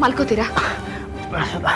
ಮಲ್ಕೋತೀರಾ ಬೇಡ ಸುಧಾ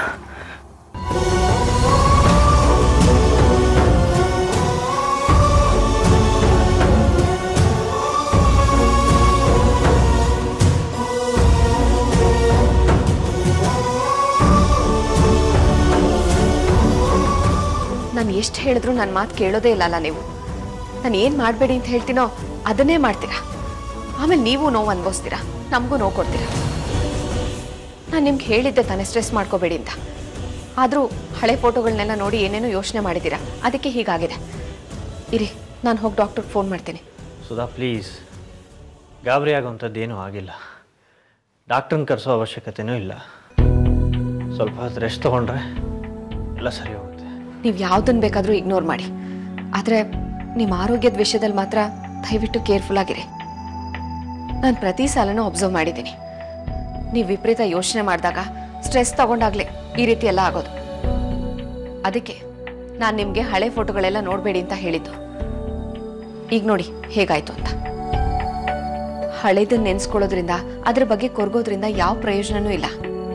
ನಾನು ಎಷ್ಟು ಹೇಳಿದ್ರು ನನ್ನ ಮಾತು ಕೇಳೋದೇ ಇಲ್ಲಲ್ಲ ನೀವು ನಾನು ಏನು ಮಾಡಬೇಡಿ ಅಂತ ಹೇಳ್ತೀನೋ ಅದನ್ನೇ ಮಾಡ್ತೀರಾ ಆಮೇಲೆ ನೀವು ನೋವು ಅನ್ಭವಿಸ್ತೀರಾ ನಮಗೂ ನೋವು ಕೊಡ್ತೀರಾ ನಾನು ನಿಮ್ಗೆ ಹೇಳಿದ್ದೆ ತಾನೇ ಸ್ಟ್ರೆಸ್ ಮಾಡ್ಕೋಬೇಡಿ ಅಂತ ಆದರೂ ಹಳೆ ಫೋಟೋಗಳನ್ನೆಲ್ಲ ನೋಡಿ ಏನೇನೋ ಯೋಚನೆ ಮಾಡಿದ್ದೀರಾ ಅದಕ್ಕೆ ಹೀಗಾಗಿದೆ ಇರಿ ನಾನು ಹೋಗಿ ಡಾಕ್ಟ್ರಿಗೆ ಫೋನ್ ಮಾಡ್ತೀನಿ ಸುಧಾ ಪ್ಲೀಸ್ ಗಾಬರಿ ಆಗೋವಂಥದ್ದು ಏನೂ ಆಗಿಲ್ಲ ಡಾಕ್ಟ್ರನ್ನ ಕರೆಸೋ ಅವಶ್ಯಕತೆನೂ ಇಲ್ಲ ಸ್ವಲ್ಪ ಹೊತ್ತು ರೆಸ್ಟ್ ತೊಗೊಂಡ್ರೆ ಎಲ್ಲ ಸರಿ ಹೋಗುತ್ತೆ ನೀವು ಯಾವುದನ್ನು ಬೇಕಾದರೂ ಇಗ್ನೋರ್ ಮಾಡಿ ಆದರೆ ನಿಮ್ಮ ಆರೋಗ್ಯದ ವಿಷಯದಲ್ಲಿ ಮಾತ್ರ ದಯವಿಟ್ಟು ಕೇರ್ಫುಲ್ ಆಗಿರಿ ನಾನು ಪ್ರತಿ ಸಲನೂ ಅಬ್ಸರ್ವ್ ಮಾಡಿದ್ದೀನಿ ನೀವು ವಿಪರೀತ ಯೋಚನೆ ಮಾಡಿದಾಗ ಸ್ಟ್ರೆಸ್ ತಗೊಂಡಾಗಲೇ ಈ ರೀತಿ ಎಲ್ಲ ಆಗೋದು ಅದಕ್ಕೆ ನಾನು ನಿಮಗೆ ಹಳೆ ಫೋಟೋಗಳೆಲ್ಲ ನೋಡಬೇಡಿ ಅಂತ ಹೇಳಿದ್ದು ಈಗ ನೋಡಿ ಹೇಗಾಯ್ತು ಅಂತ ಹಳೇದನ್ನ ನೆನೆಸ್ಕೊಳ್ಳೋದ್ರಿಂದ ಅದ್ರ ಬಗ್ಗೆ ಕೊರ್ಗೋದ್ರಿಂದ ಯಾವ ಪ್ರಯೋಜನನೂ ಇಲ್ಲ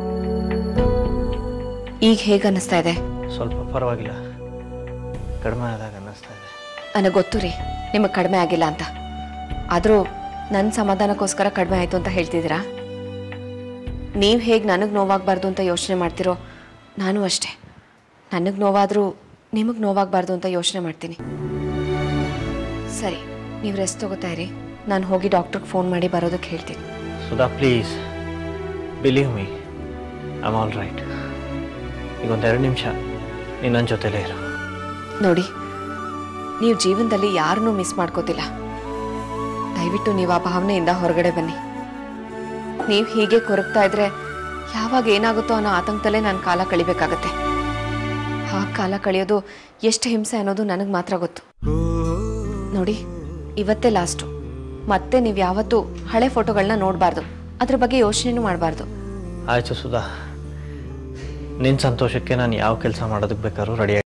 ಈಗ ಹೇಗೆ ಅನ್ನಿಸ್ತಾ ಇದೆ ಸ್ವಲ್ಪ ಪರವಾಗಿಲ್ಲ ಕಡಿಮೆ ಆದಾಗ ಅನ್ನಿಸ್ತಾ ಇದೆ ನನಗೆ ಗೊತ್ತು ರೀ ನಿಮಗೆ ಕಡಿಮೆ ಆಗಿಲ್ಲ ಅಂತ ಆದರೂ ನನ್ನ ಸಮಾಧಾನಕ್ಕೋಸ್ಕರ ಕಡಿಮೆ ಆಯಿತು ಅಂತ ಹೇಳ್ತಿದ್ದೀರಾ ನೀವು ಹೇಗೆ ನನಗೆ ನೋವಾಗಬಾರ್ದು ಅಂತ ಯೋಚನೆ ಮಾಡ್ತಿರೋ ನಾನು ಅಷ್ಟೇ ನನಗೆ ನೋವಾದರೂ ನಿಮಗೆ ನೋವಾಗಬಾರ್ದು ಅಂತ ಯೋಚನೆ ಮಾಡ್ತೀನಿ ಸರಿ ನೀವು ರೆಸ್ಟ್ ತಗೋತಾ ಇರಿ ನಾನು ಹೋಗಿ ಡಾಕ್ಟ್ರಿಗೆ ಫೋನ್ ಮಾಡಿ ಬರೋದಕ್ಕೆ ಹೇಳ್ತೀನಿ Sudha please believe me I'm all right ಈಗ ಒಂದೆರಡು ನಿಮಿಷ ನೀನು ನನ್ನ ಜೊತೆಲೇ ಇರು ನೋಡಿ ನೀವು ಜೀವನದಲ್ಲಿ ಯಾರನ್ನೂ ಮಿಸ್ ಮಾಡ್ಕೋತಿಲ್ಲ ದಯವಿಟ್ಟು ನೀವು ಆ ಭಾವನೆಯಿಂದ ಹೊರಗಡೆ ಬನ್ನಿ ನೀವು ಹೀಗೆ ಕೊರಗ್ತಾ ಇದ್ರೆ ಯಾವಾಗ ಏನಾಗುತ್ತೋ ಅನ್ನೋ ಆತಂಕದಲ್ಲೇ ನಾನು ಕಾಲ ಕಳಿಬೇಕಾಗತ್ತೆ ಆ ಕಾಲ ಕಳೆಯೋದು ಎಷ್ಟು ಹಿಂಸೆ ಅನ್ನೋದು ನನಗೆ ಮಾತ್ರ ಗೊತ್ತು ನೋಡಿ ಇವತ್ತೇ ಲಾಸ್ಟು ಮತ್ತೆ ನೀವು ಯಾವತ್ತೂ ಹಳೆ ಫೋಟೋಗಳನ್ನ ನೋಡಬಾರ್ದು ಅದ್ರ ಬಗ್ಗೆ ಯೋಚನೆನೂ ಮಾಡಬಾರ್ದು ಆಯಿತು ಸುಧಾ ನಿನ್ನ ಸಂತೋಷಕ್ಕೆ ನಾನು ಯಾವ ಕೆಲಸ ಮಾಡೋದಕ್ಕೆ ಬೇಕಾದ್ರೂ ರೆಡಿ